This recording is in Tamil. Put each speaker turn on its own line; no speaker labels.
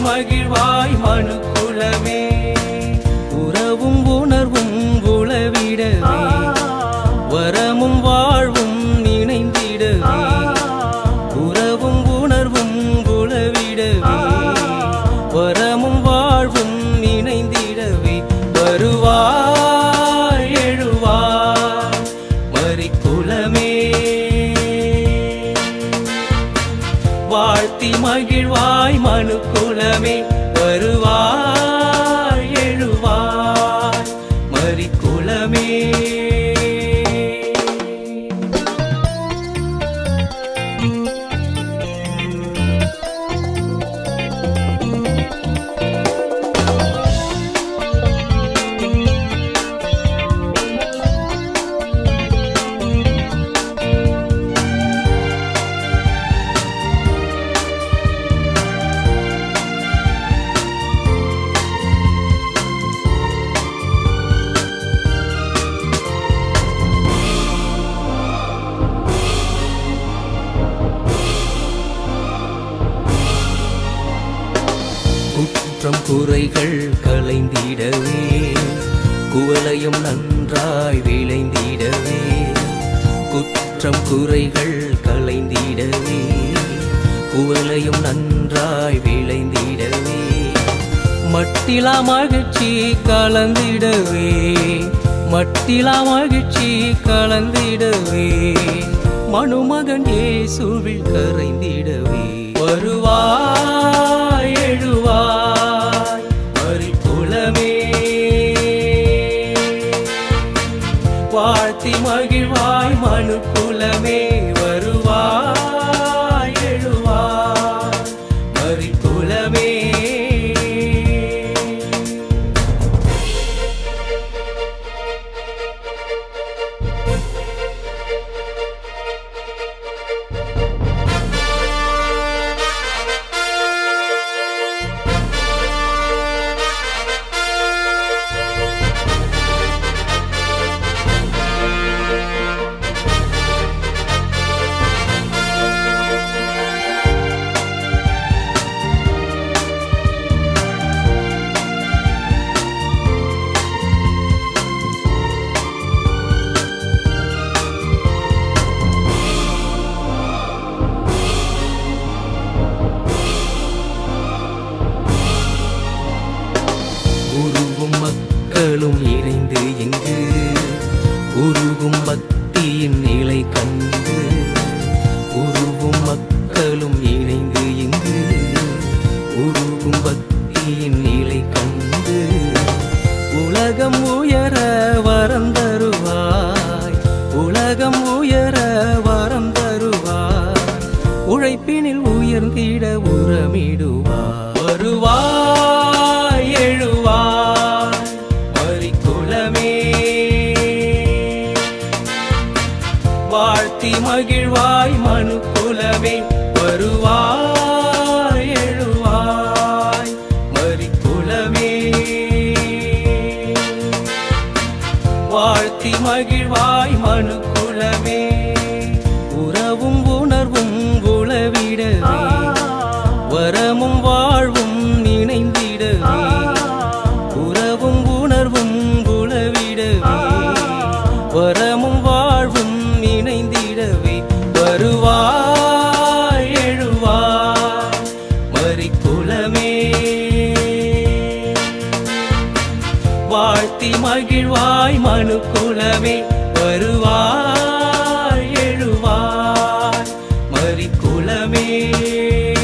மகிழ்வாய் மனு குலமே உறவும் உணர்வும் உளவிடவே வரமும் வாழ்வும் இணைந்திடவே உறவும் உணர்வும் உளவிடவே வரமும் வாழ்வும் இணைந்திடவே வருவாய் எழுவாய் மறிக்குலமே வாழ்த்தி மகிழ்வாய் மனு குலமே வருவாய் எழுவாய் மறிக்குலமே குற்றம் குறைகள் கலைந்திடவே குவளையும் நன்றாய் விளைந்திடவே குற்றம் குறைகள் கலைந்திடவே குவளையும் நன்றாய் விளைந்திடவே மட்டிலா மகிழ்ச்சி கலந்திடவே மட்டிலா மகிழ்ச்சி கலந்திடவே மனுமகன் இயேசுவில் கரைந்திடவே வருவாய் எழுவாய் மறிக்குலமே வாழ்த்தி மகிழ்வாய் மனு குலமே வருவாய் எழுவாய் மறிக்குலமே உருவும் மக்களும் இணைந்து இங்கு உருகும் பக்தியின் நிலை கண்டு உருவும் மக்களும் இணைந்து இங்கு உருகும் பக்தியின் நிலை கண்டு உலகம் உயர வரம் தருவாய் உலகம் உயர வரம் தருவாய் உழைப்பினில் உயர்ந்திட உரமிடுவாய் வருவாய் எழுவாய் மறிக்குலமே வாழ்த்தி மகிழ்வாய் மனு குலமே வருவாய் எழுவாய் மறிக்குலமே வாழ்த்தி மகிழ்வாய் மனு குலமே உறவும் உணர்வும் உளவிடவே வரமும் வாழ்வும் இணைந்திடவே உறவும் உணர்வும் உளவிடவே வரமும் வாழ்வும் இணைந்திடவே வருவாய் எழுவாய் மறிக்குலமே வாழ்த்தி மகிழ்வாய் மனு குலமே வருவாய் எழுவாய் மறிக்குலமே